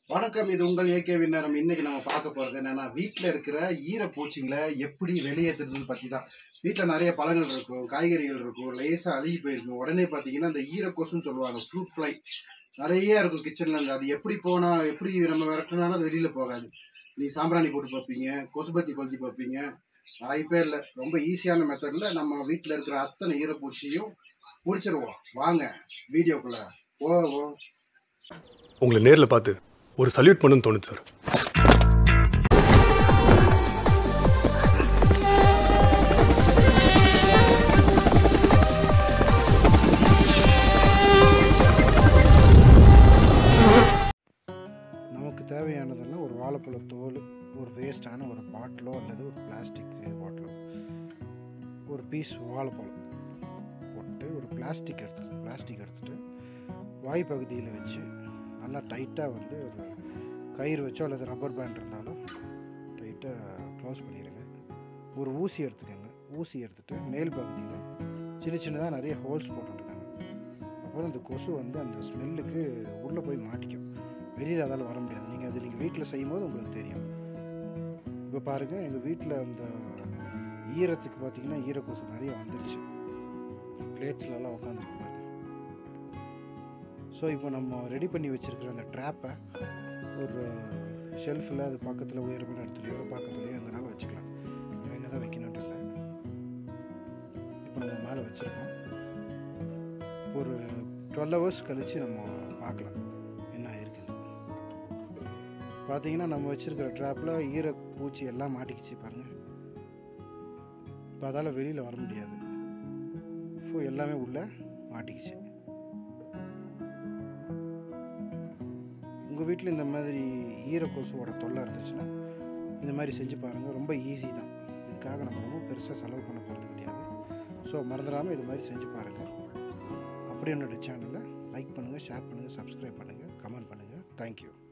வணக்கம் இது உங்கள் ஏகே விண்ணரம் இன்னைக்கு நம்ம பார்க்க போகிறது என்னன்னா வீட்டில் இருக்கிற ஈரப்பூச்சிங்களை எப்படி வெளியேற்றுறதுன்னு பற்றி தான் வீட்டில் நிறைய பழங்கள் இருக்கும் காய்கறிகள் இருக்கும் லேசாக அழுகி போயிருக்கும் உடனே பார்த்தீங்கன்னா இந்த ஈரக்கொசுன்னு சொல்லுவாங்க ஃப்ரூட் ஃப்ளை நிறைய இருக்கும் கிச்சனில் இருந்து அது எப்படி போனால் எப்படி நம்ம விரட்டினாலும் அது வெளியில் போகாது நீ சாம்பிராணி போட்டு பார்ப்பீங்க கொசுபத்தி கொளுத்தி பார்ப்பீங்க வாய்ப்பே இல்லை ரொம்ப ஈஸியான மெத்தடில் நம்ம வீட்டில் இருக்கிற அத்தனை ஈரப்பூச்சியும் முடிச்சிருவோம் வாங்க வீடியோக்குள்ளே போவோம் உங்களை நேரில் பார்த்து ஒரு சல்யூட் பண்ணுன்னு தோணுது சார் நமக்கு தேவையானதெல்லாம் ஒரு வாழைப்பழ தோல் ஒரு வேஸ்டான ஒரு பாட்டிலோ அல்லது ஒரு பிளாஸ்டிக் பாட்டிலோ ஒரு பீஸ் வாழைப்பழம் போட்டு ஒரு பிளாஸ்டிக் எடுத்து பிளாஸ்டிக் எடுத்துட்டு வாய் பகுதியில் வச்சு நல்லா டைட்டாக வந்து ஒரு கயிறு வச்சோ அல்லது ரப்பர் பேண்ட் இருந்தாலும் டைட்டாக க்ளோஸ் பண்ணிடுங்க ஒரு ஊசி எடுத்துக்கோங்க ஊசி எடுத்துட்டு மேல் பகுதியில் சின்ன சின்னதாக நிறைய ஹோல்ஸ் போட்டுருக்காங்க அப்புறம் இந்த கொசு வந்து அந்த ஸ்மெல்லுக்கு உள்ளே போய் மாட்டிக்கும் வெளியில் அதால் வர முடியாது நீங்கள் அது நீங்கள் வீட்டில் செய்யும்போது உங்களுக்கு தெரியும் இப்போ பாருங்கள் எங்கள் வீட்டில் அந்த ஈரத்துக்கு பார்த்தீங்கன்னா ஈரக்கொசு நிறைய வந்துடுச்சு பிளேட்ஸ்லலாம் உட்காந்துருக்கு பாருங்க ஸோ இப்போ நம்ம ரெடி பண்ணி வச்சுருக்கிற அந்த ட்ராப்பை ஒரு ஷெல்ஃபில் அது பக்கத்தில் உயரமான இடத்துலையோ பக்கத்துலையோ எங்கனாலும் வச்சுக்கலாம் நம்ம எங்கே தான் வைக்கணுன்ட்டு இல்லை இப்போ நம்ம மேலே வச்சுருக்கோம் இப்போ ஒரு டுவெல் ஹவர்ஸ் கழித்து நம்ம பார்க்கலாம் என்ன இருக்குன்னு பார்த்தீங்கன்னா நம்ம வச்சுருக்கிற ட்ராப்பில் ஈர பூச்சி எல்லாம் மாட்டிக்கிச்சு பாருங்கள் இப்போ அதால் வெளியில் வர முடியாது ஸோ எல்லாமே உள்ளே மாட்டிக்கிச்சு உங்கள் வீட்டில் இந்த மாதிரி ஈர கொசுவோட தொல்லை இருந்துச்சுன்னா இந்த மாதிரி செஞ்சு பாருங்கள் ரொம்ப ஈஸி தான் இதுக்காக நம்ம ரொம்ப பெருசாக செலவு பண்ண போகிறது கிடையாது ஸோ மறந்துடாமல் இது மாதிரி செஞ்சு பாருங்கள் அப்படியே என்னோடய சேனலை லைக் பண்ணுங்கள் ஷேர் பண்ணுங்கள் சப்ஸ்கிரைப் பண்ணுங்கள் கமெண்ட் பண்ணுங்கள் தேங்க்யூ